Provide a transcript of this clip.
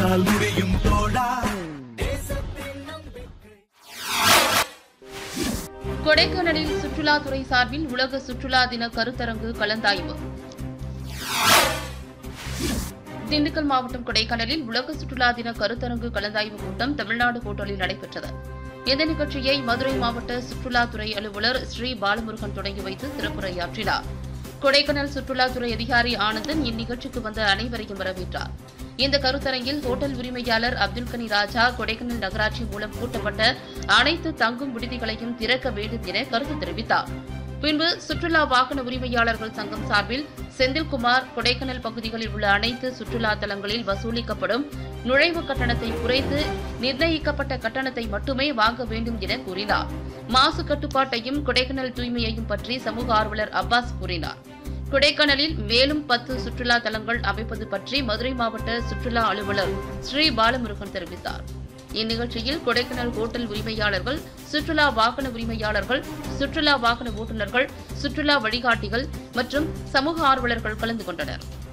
உன்னால் முடியும் தோழா கொடைக்கானலில் சுற்றுலாத்துறை சார்பில் உலக சுற்றுலா தின கருத்தரங்கு கலந்தாய்வு திண்டுக்கல் மாவட்டம் கொடைக்கானலில் உலக சுற்றுலா தின கருத்தரங்கு கலந்தாய்வு கூட்டம் தமிழ்நாடு ஹோட்டலில் நடைபெற்றது இந்த நிகழ்ச்சியை மதுரை மாவட்ட சுற்றுலாத்துறை அலுவலர் ஸ்ரீ பாலமுருகன் தொடங்கி வைத்து சிறப்புரையாற்றினார் கொடைக்கானல் சுற்றுலாத்துறை அதிகாரி ஆனந்தன் இந்நிகழ்ச்சிக்கு வந்த அனைவரையும் வரவேற்றார் இந்த கருத்தரங்கில் ஹோட்டல் உரிமையாளர் அப்துல் கனி ராஜா கொடைக்கானல் நகராட்சி மூலம் கூட்டப்பட்ட அனைத்து தங்கும் விடுதிகளையும் திறக்க வேண்டும் என கருத்து தெரிவித்தார் பின்பு சுற்றுலா வாகன உரிமையாளர்கள் சங்கம் சார்பில் செந்தில்குமார் கொடைக்கானல் பகுதிகளில் உள்ள அனைத்து சுற்றுலா தலங்களில் வசூலிக்கப்படும் நுழைவு கட்டணத்தை குறைத்து நிர்ணயிக்கப்பட்ட கட்டணத்தை மட்டுமே வாங்க வேண்டும் என கூறினார் மாசு கட்டுப்பாட்டையும் கொடைக்கானல் தூய்மையையும் பற்றி சமூக ஆர்வலர் அப்பாஸ் கூறினார் கொடைக்கானலில் மேலும் பத்து சுற்றுலா தலங்கள் அமைப்பது பற்றி மதுரை மாவட்ட சுற்றுலா அலுவலர் ஸ்ரீ பாலமுருகன் தெரிவித்தார் இந்நிகழ்ச்சியில் கொடைக்கானல் ஹோட்டல் உரிமையாளர்கள் சுற்றுலா வாகன உரிமையாளர்கள் சுற்றுலா வாகன ஓட்டுநர்கள் சுற்றுலா வழிகாட்டிகள் மற்றும் சமூக ஆர்வலர்கள் கலந்து கொண்டனர்